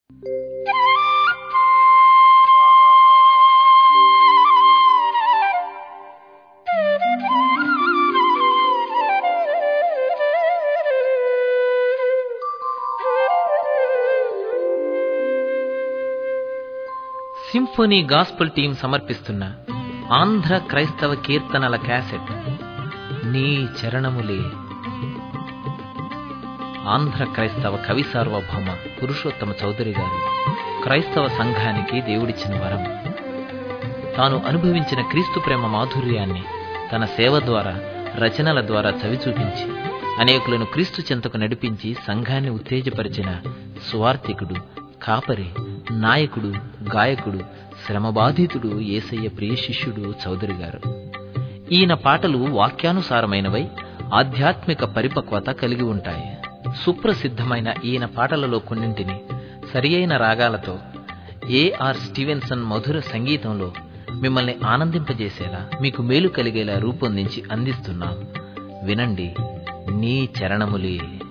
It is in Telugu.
సింఫోనీ గాస్పుల్ టీం సమర్పిస్తున్న ఆంధ్ర క్రైస్తవ కీర్తనల క్యాసెట్ నీ చరణములే ఆంధ్ర క్రైస్తవ కవి సార్వభౌమ పురుషోత్తమ చౌదరి గారు క్రైస్తవ సంఘానికి దేవుడిచ్చిన వరం తాను అనుభవించిన క్రీస్తు ప్రేమ మాధుర్యాన్ని తన సేవ ద్వారా రచనల ద్వారా చవి చూపించి అనేకులను క్రీస్తు చెంతకు నడిపించి సంఘాన్ని ఉత్తేజపరిచిన సువార్థికుడు కాపరి నాయకుడు గాయకుడు శ్రమబాధితుడు ఏసయ్య ప్రియ శిష్యుడు చౌదరి గారు ఈయన పాటలు వాక్యానుసారమైనవై ఆధ్యాత్మిక పరిపక్వత కలిగి ఉంటాయి సుప్రసిద్ధమైన ఈయన పాటలలో కొన్నింటిని సరియైన రాగాలతో ఏఆర్ స్టీవెన్సన్ మధుర సంగీతంలో మిమ్మల్ని ఆనందింపజేసేలా మీకు మేలు కలిగేలా రూపొందించి అందిస్తున్నాం వినండి నీ చరణములే